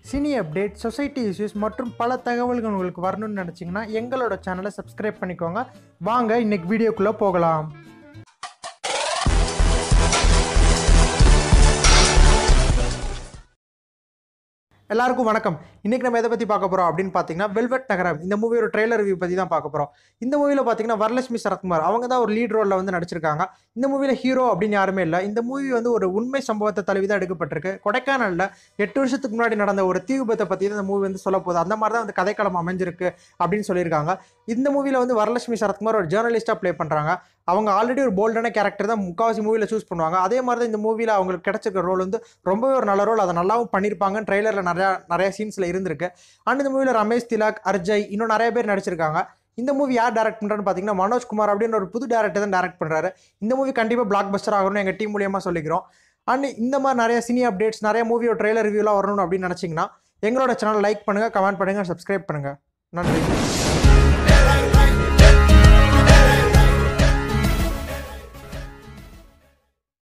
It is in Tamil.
சினி அப்டேட் சொசைட்டி இஷ்யூஸ் மற்றும் பல தகவல்கள் உங்களுக்கு வரணும்னு நினச்சிங்கன்னா எங்களோட சேனலை சப்ஸ்கிரைப் பண்ணிக்கோங்க வாங்க இன்னைக்கு வீடியோக்குள்ளே போகலாம் எல்லாருக்கும் வணக்கம் இன்னைக்கு நம்ம எதை பற்றி பார்க்க போகிறோம் அப்படின்னு பார்த்தீங்கன்னா வெல்வெட் நகரம் இந்த மூவியோட ட்ரெய்லர் ரிவ்யூ பற்றி தான் பார்க்க போகிறோம் இந்த மூவியில் பார்த்தீங்கன்னா வரலட்சுமி சரத்குமார் அவங்க தான் ஒரு லீட் ரோலில் வந்து நடிச்சிருக்காங்க இந்த மூவியில் ஹீரோ அப்படின்னு யாருமே இல்லை இந்த மூவி வந்து ஒரு உண்மை சம்பவத்தை தழுவி தான் எடுக்கப்பட்டிருக்கு கொடைக்கானலில் எட்டு வருஷத்துக்கு முன்னாடி நடந்த ஒரு தீ விபத்தை பற்றி தான் இந்த மூவி வந்து சொல்ல போகுது அந்த மாதிரி தான் வந்து கதைக்களம் அமைஞ்சிருக்கு அப்படின்னு சொல்லியிருக்காங்க இந்த மூவியில் வந்து வரலட்சுமி சரத்குமார் ஒரு ஜேர்னலிஸ்ட்டாக ப்ளே பண்ணுறாங்க அவங்க ஆல்ரெடி ஒரு போல்டான கேரக்டர் தான் முக்காவாசி மூவியில் சூஸ் பண்ணுவாங்க அதே மாதிரி தான் இந்த மூவியில் அவங்களுக்கு கிடைச்சிருக்க ரோல் வந்து ரொம்பவே ஒரு நல்ல ரோல் அதை நல்லாவும் பண்ணியிருப்பாங்க ட்ரெய்லரில் நிறையா நிறைய சீன்ஸில் இருந்திருக்கு அண்ட் இந்த மூவியில் ரமேஷ் திலக் அர்ஜய் இன்னும் நிறைய பேர் நடிச்சிருக்காங்க இந்த மூவி யார் டேரக்ட் பண்ணுறான்னு பார்த்தீங்கன்னா மனோஜ் குமார் அப்படின்னு ஒரு புது டேரக்டர் தான் டேரக்ட் பண்ணுறாரு இந்த மூவி கண்டிப்பாக பிளாக் பஸ்டர் ஆகணும்னு எங்கள் டீம் மூலியமாக சொல்லிக்கிறோம் அண்ட் இந்த மாதிரி நிறைய சினி அப்டேட்ஸ் நிறைய மூவியோட ட்ரெய்லர் ரிவ்யூலாம் வரணும் அப்படின்னு நினச்சிங்கன்னா எங்களோட சேனல் லைக் பண்ணுங்கள் கமெண்ட் பண்ணுங்கள் சப்ஸ்கிரைப் பண்ணுங்கள் நன்றி